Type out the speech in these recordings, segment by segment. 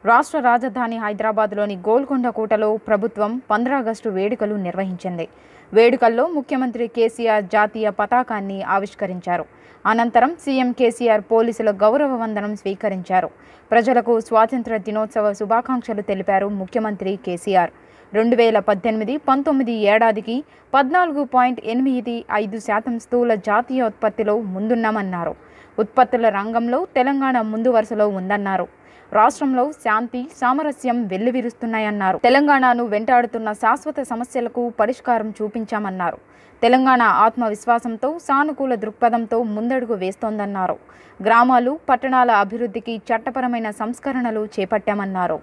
రాష్ట్ర రాజధాని హైదరాబాద్లోని గోల్కొండ కోటలో ప్రభుత్వం పంద్రా ఆగస్టు వేడుకలు నిర్వహించింది వేడుకల్లో ముఖ్యమంత్రి కేసీఆర్ జాతీయ పతాకాన్ని ఆవిష్కరించారు అనంతరం సీఎం కేసీఆర్ పోలీసుల గౌరవ వందనం స్వీకరించారు ప్రజలకు స్వాతంత్ర దినోత్సవ శుభాకాంక్షలు తెలిపారు ముఖ్యమంత్రి కేసీఆర్ రెండు వేల పద్దెనిమిది పంతొమ్మిది ఏడాదికి పద్నాలుగు పాయింట్ ఎనిమిది ఐదు శాతం స్థూల జాతీయ ఉత్పత్తిలో ముందున్నామన్నారు ఉత్పత్తుల రంగంలో తెలంగాణ ముందు వరుసలో ఉందన్నారు రాష్ట్రంలో శాంతి సామరస్యం వెల్లివిరుస్తున్నాయన్నారు తెలంగాణను వెంటాడుతున్న శాశ్వత సమస్యలకు పరిష్కారం చూపించామన్నారు తెలంగాణ ఆత్మవిశ్వాసంతో సానుకూల దృక్పథంతో ముందడుగు వేస్తోందన్నారు గ్రామాలు పట్టణాల అభివృద్ధికి చట్టపరమైన సంస్కరణలు చేపట్టామన్నారు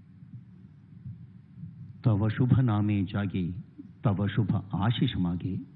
तव शुभ नामे जागे तव शुभ आशीष मागे